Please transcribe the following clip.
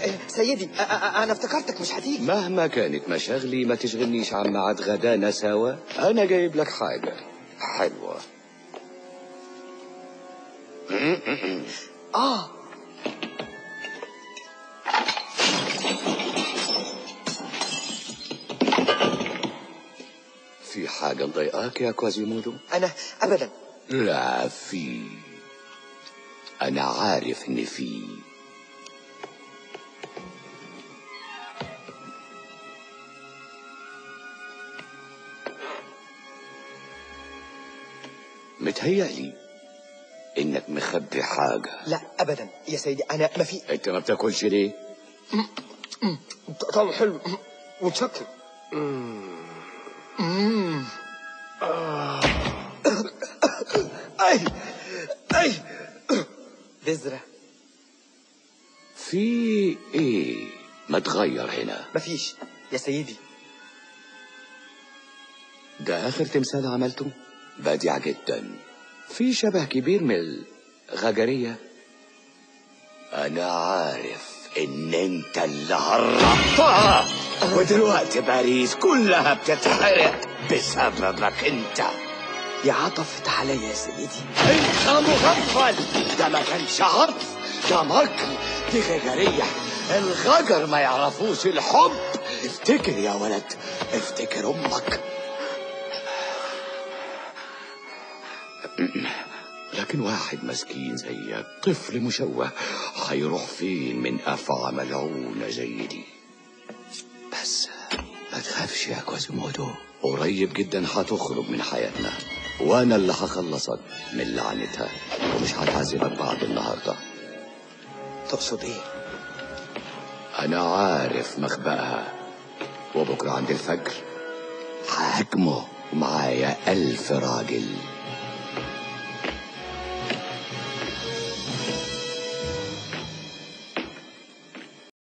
سيدي أ- أ- انا افتكرتك مش هتيجي مهما كانت مشاغلي ما تشغلنيش عن ميعاد غدانا سوا انا جايب لك حاجه حلوه اه في حاجه مضايقاك يا كوازيمودو انا ابدا لا في انا عارف ان في متهيألي انك مخبي حاجه لا ابدا يا سيدي انا ما في انت ما بتاكلش ليه طعمه حلو متشكر اي اي بذرة في ايه ما تغير هنا مفيش يا سيدي ده آخر تمثال عملته بديع جدا في شبه كبير من الغجرية أنا عارف إن أنت اللي هربتها ودلوقتي باريس كلها بتتحرق بسببك أنت يا عطفت عليا يا سيدي أنت مغفل ده ما كانش عطف ده مكر دي غجرية الغجر ما يعرفوش الحب افتكر يا ولد افتكر أمك لكن واحد مسكين زيك طفل مشوه هيروح فين من أفعى ملعونة زي دي بس ما تخافش يا كوازيمودو قريب جدا هتخرج من حياتنا وانا اللي هخلصك من لعنتها ومش هتعذبك بعد النهارده تقصد ايه انا عارف مخبأها وبكره عند الفجر ههاجمه معايا ألف راجل